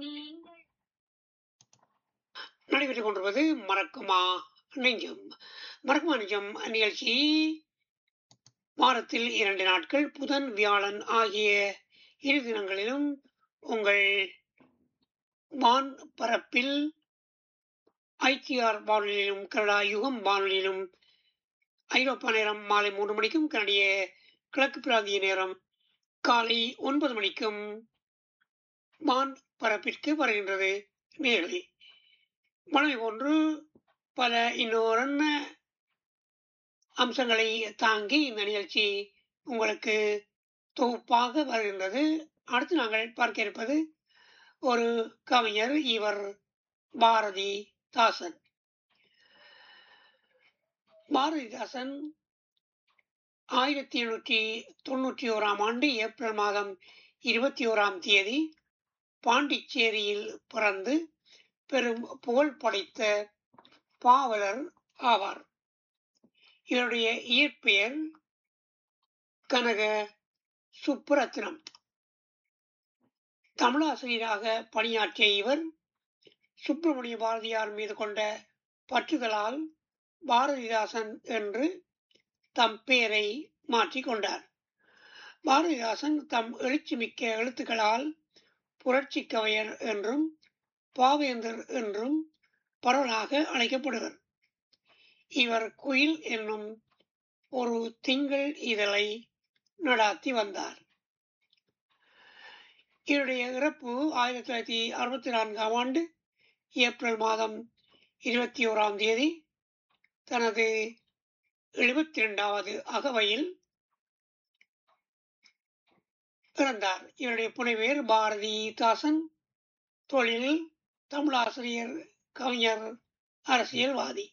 நடைபெற்றுக் கொண்டிருப்பது மறக்குமா நெஞ்சம் மறக்குமா நெஞ்சம் நிகழ்ச்சி வாரத்தில் இரண்டு நாட்கள் புதன் வியாழன் ஆகிய இரு தினங்களிலும் உங்கள் வான் பரப்பில் ஐடிஆர் வானொலியிலும் கனடா யுகம் வானொலியிலும் ஐரோப்பா நேரம் மாலை மூன்று மணிக்கும் கனடிய கிழக்கு பிராந்திய நேரம் காலை ஒன்பது மணிக்கும் வான் பரப்பிற்கு வருகின்றது நேரடி மழை போன்று பல இன்னொரு அம்சங்களை தாங்கி இந்த நிகழ்ச்சி உங்களுக்கு தொகுப்பாக வருகின்றது அடுத்து நாங்கள் பார்க்க இருப்பது ஒரு கவிஞர் இவர் பாரதி தாசன் பாரதிதாசன் ஆயிரத்தி எண்ணூற்றி தொண்ணூற்றி ஓராம் ஆண்டு ஏப்ரல் மாதம் இருபத்தி ஓராம் தேதி பாண்டிச்சேரியில் பிறந்து பெரும் புகழ் படைத்த பாவலர் ஆவார் இவருடைய இயற்பெயர் கனக சுப்புரத்னம் தமிழாசிரியராக பணியாற்றிய இவர் சுப்பிரமணிய பாரதியார் மீது கொண்ட பற்றுதலால் பாரதிதாசன் என்று தம் பெயரை மாற்றிக்கொண்டார் பாரதிதாசன் தம் எழுச்சிமிக்க எழுத்துக்களால் புரட்சி கவையர் என்றும் பாவேந்தர் என்றும் பரவலாக அழைக்கப்படுவர் இவர் குயில் என்னும் ஒரு திங்கள் இதழை நடாத்தி வந்தார் இவருடைய இறப்பு ஆயிரத்தி தொள்ளாயிரத்தி அறுபத்தி நான்காம் ஆண்டு ஏப்ரல் மாதம் இருபத்தி ஓராம் தேதி தனது எழுபத்தி இரண்டாவது அகவையில் பிறந்தார் இவருடைய புனைவேர் பாரதி தாசன் தொழில் தமிழாசிரியர் கவிஞர் அரசியல்வாதி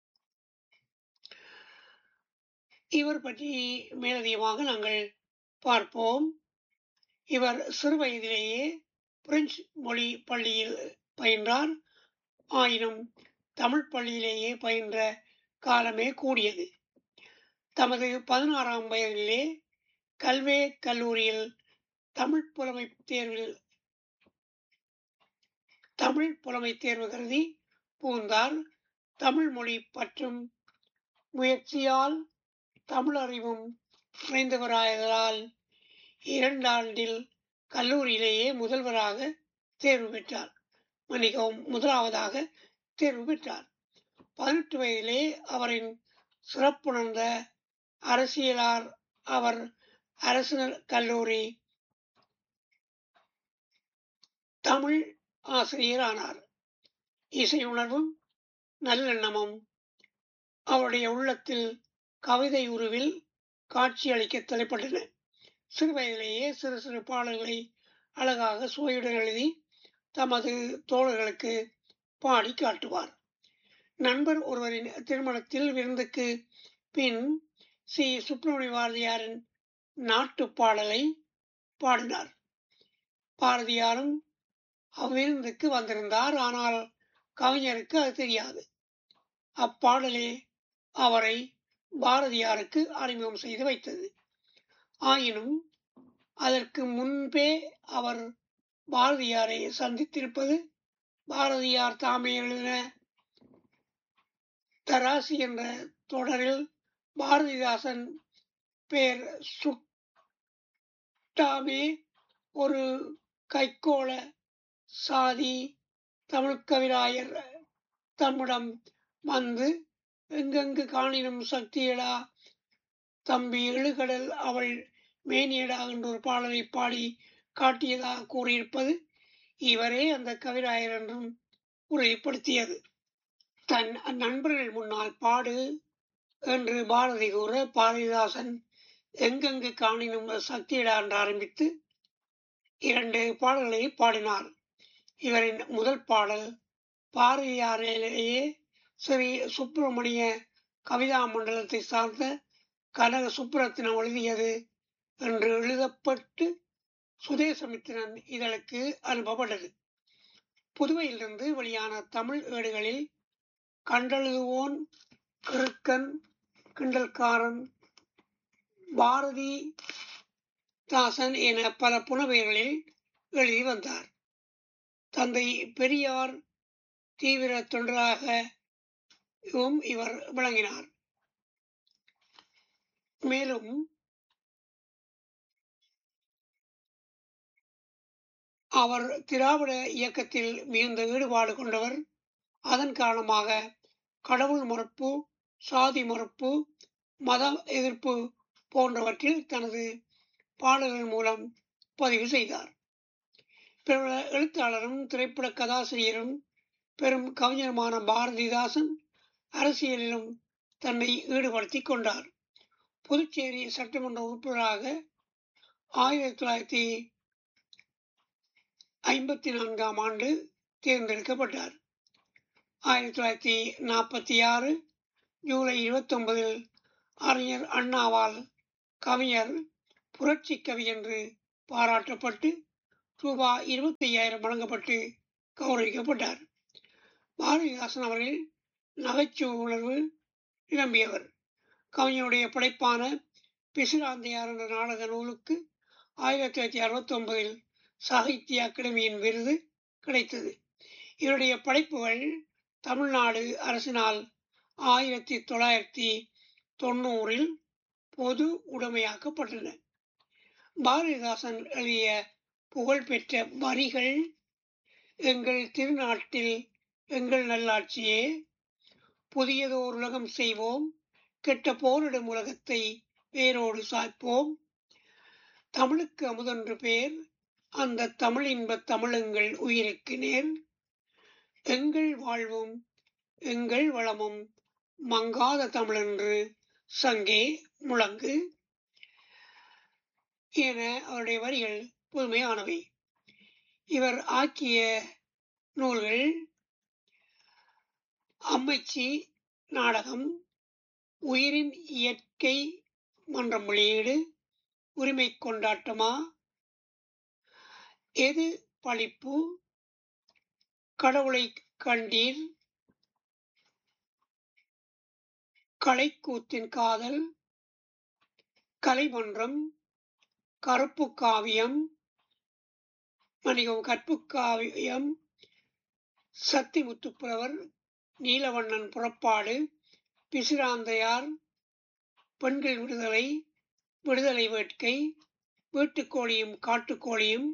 இவர் பற்றி மேலதிகமாக நாங்கள் பார்ப்போம் இவர் சிறு வயதிலேயே பிரெஞ்சு மொழி பள்ளியில் பயின்றார் ஆயினும் தமிழ் பள்ளியிலேயே பயின்ற காலமே கூடியது தமது பதினாறாம் வயதிலே கல்வே கல்லூரியில் தமிழ் புலமை தேர்வில் தமிழ் புலமை தேர்வு கருதி புகுந்தார் தமிழ் மொழி பற்றும் முயற்சியால் தமிழ் அறிவும் குறைந்தவராயதால் இரண்டாண்டில் கல்லூரியிலேயே முதல்வராக தேர்வு பெற்றார் மன்னிக்கவும் முதலாவதாக தேர்வு பெற்றார் பதினெட்டு வயதிலே அவரின் சிறப்புணர்ந்த அரசியலார் அவர் அரசு கல்லூரி தமிழ் ஆசிரியர் ஆனார் இசை உணர்வும் நல்லெண்ணமும் அவருடைய உள்ளத்தில் கவிதை உருவில் காட்சியளிக்க தலைப்பட்டன சிறு வயதிலேயே சிறு சிறு பாடல்களை அழகாக சுவையுடன் எழுதி தமது தோழர்களுக்கு பாடி காட்டுவார் நண்பர் ஒருவரின் திருமணத்தில் விருந்துக்கு பின் சி சுப்பிரமணிய பாரதியாரின் நாட்டு பாடலை பாடினார் பாரதியாரும் அவ்விருந்துக்கு வந்திருந்தார் ஆனால் கவிஞருக்கு அது தெரியாது அப்பாடலே அவரை பாரதியாருக்கு அறிமுகம் செய்து வைத்தது ஆயினும் அதற்கு முன்பே அவர் பாரதியாரை சந்தித்திருப்பது பாரதியார் தாமே எழுதின தராசி என்ற தொடரில் பாரதிதாசன் பெயர் சுட்டாமே ஒரு கைக்கோள சாதி தமிழ் கவிராயர் தம்மிடம் வந்து எங்கெங்கு காணினும் சக்தியடா தம்பி எழுகடல் அவள் மேனியடா என்ற ஒரு பாடலை பாடி காட்டியதாக கூறியிருப்பது இவரே அந்த கவிராயர் என்றும் உறுதிப்படுத்தியது தன் நண்பர்கள் முன்னால் பாடு என்று பாரதி கூற பாரதிதாசன் எங்கெங்கு காணினும் சக்தியிடா என்று ஆரம்பித்து இரண்டு பாடல்களை பாடினார் இவரின் முதல் பாடல் பாரதியாரிலேயே ஸ்ரீ சுப்பிரமணிய கவிதா மண்டலத்தை சார்ந்த கனக சுப்புரத்தினம் எழுதியது என்று எழுதப்பட்டு சுதேசமித்திரன் இதழுக்கு அனுப்பப்பட்டது புதுவையிலிருந்து வெளியான தமிழ் ஏடுகளில் கண்டெழுதுவோன் கிறுக்கன் கிண்டல்காரன் பாரதி தாசன் என பல புனப்பெயர்களில் எழுதி வந்தார் தந்தை பெரியார் தீவிர தொண்டராகவும் இவர் விளங்கினார் மேலும் அவர் திராவிட இயக்கத்தில் மிகுந்த ஈடுபாடு கொண்டவர் அதன் காரணமாக கடவுள் மறுப்பு சாதி மறுப்பு மத எதிர்ப்பு போன்றவற்றில் தனது பாடல்கள் மூலம் பதிவு செய்தார் பிரபல எழுத்தாளரும் திரைப்பட கதாசிரியரும் பெரும் கவிஞருமான பாரதிதாசன் அரசியலிலும் தன்னை ஈடுபடுத்திக் கொண்டார் புதுச்சேரி சட்டமன்ற உறுப்பினராக ஆயிரத்தி தொள்ளாயிரத்தி ஐம்பத்தி நான்காம் ஆண்டு தேர்ந்தெடுக்கப்பட்டார் ஆயிரத்தி தொள்ளாயிரத்தி நாற்பத்தி ஆறு ஜூலை இருபத்தி ஒன்பதில் அறிஞர் அண்ணாவால் கவிஞர் புரட்சி கவி என்று பாராட்டப்பட்டு ரூபாய் இருபத்தி ஐயாயிரம் வழங்கப்பட்டு கௌரவிக்கப்பட்டார் பாரதிதாசன் அவர்கள் நகைச்சுவை உணர்வு நிரம்பியவர் கவிஞருடைய படைப்பான பிசிராந்தையார் என்ற நாடக நூலுக்கு ஆயிரத்தி தொள்ளாயிரத்தி அறுபத்தி ஒன்பதில் சாகித்ய அகாடமியின் விருது கிடைத்தது இவருடைய படைப்புகள் தமிழ்நாடு அரசினால் ஆயிரத்தி தொள்ளாயிரத்தி தொண்ணூறில் பொது உடைமையாக்கப்பட்டன பாரதிதாசன் எழுதிய புகழ்பெற்ற வரிகள் எங்கள் திருநாட்டில் எங்கள் நல்லாட்சியே புதியதோர் உலகம் செய்வோம் கெட்ட போரிடும் உலகத்தை வேரோடு சாய்ப்போம் தமிழுக்கு அமுதொன்று பேர் அந்த தமிழ் இன்ப தமிழுங்கள் உயிருக்கு நேர் எங்கள் வாழ்வும் எங்கள் வளமும் மங்காத தமிழென்று சங்கே முழங்கு என அவருடைய வரிகள் புதுமையானவை இவர் ஆக்கிய நூல்கள் அம்மைச்சி நாடகம் உயிரின் இயற்கை மன்றம் வெளியீடு உரிமை கொண்டாட்டமா எது பழிப்பு கடவுளை கண்டீர் கலைக்கூத்தின் காதல் கலைமன்றம் கருப்பு காவியம் மணிகம் கற்பு காவியம் சத்திமுத்துப்புலவர் நீலவண்ணன் புறப்பாடு பிசிராந்தையார் பெண்கள் விடுதலை விடுதலை வேட்கை வீட்டுக்கோழியும் காட்டுக்கோழியும்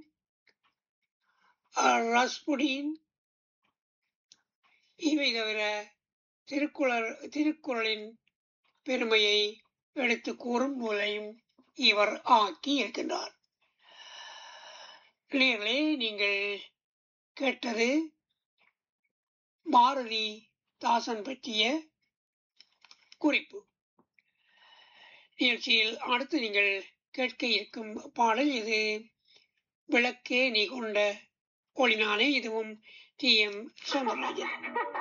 ரஸ்புடின் இவை தவிர திருக்குறள் திருக்குறளின் பெருமையை எடுத்து கூறும் நூலையும் இவர் ஆக்கி இருக்கின்றார் இளையர்களே நீங்கள் கேட்டது பாரதி தாசன் பற்றிய குறிப்பு நிகழ்ச்சியில் அடுத்து நீங்கள் கேட்க இருக்கும் பாடல் இது விளக்கே நீ கொண்ட ஒளினானே இதுவும் டி எம் சோமராஜன்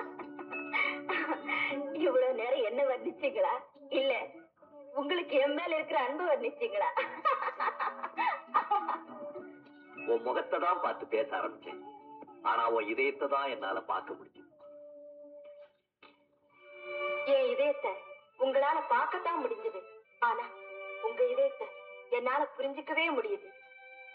இவ்வளவு நேரம் என்ன வர்ணிச்சீங்களா இல்ல உங்களுக்கு என் மேல இருக்கிற அன்பு வர்ணிச்சீங்களா உன் முகத்தை தான் பார்த்து பேச ஆரம்பிச்சேன் ஆனா உன் இதயத்தை தான் என்னால பார்க்க முடியும் என் இதயத்தை உங்களால பார்க்கத்தான் முடிஞ்சது ஆனா உங்க இதயத்தை என்னால புரிஞ்சுக்கவே முடியுது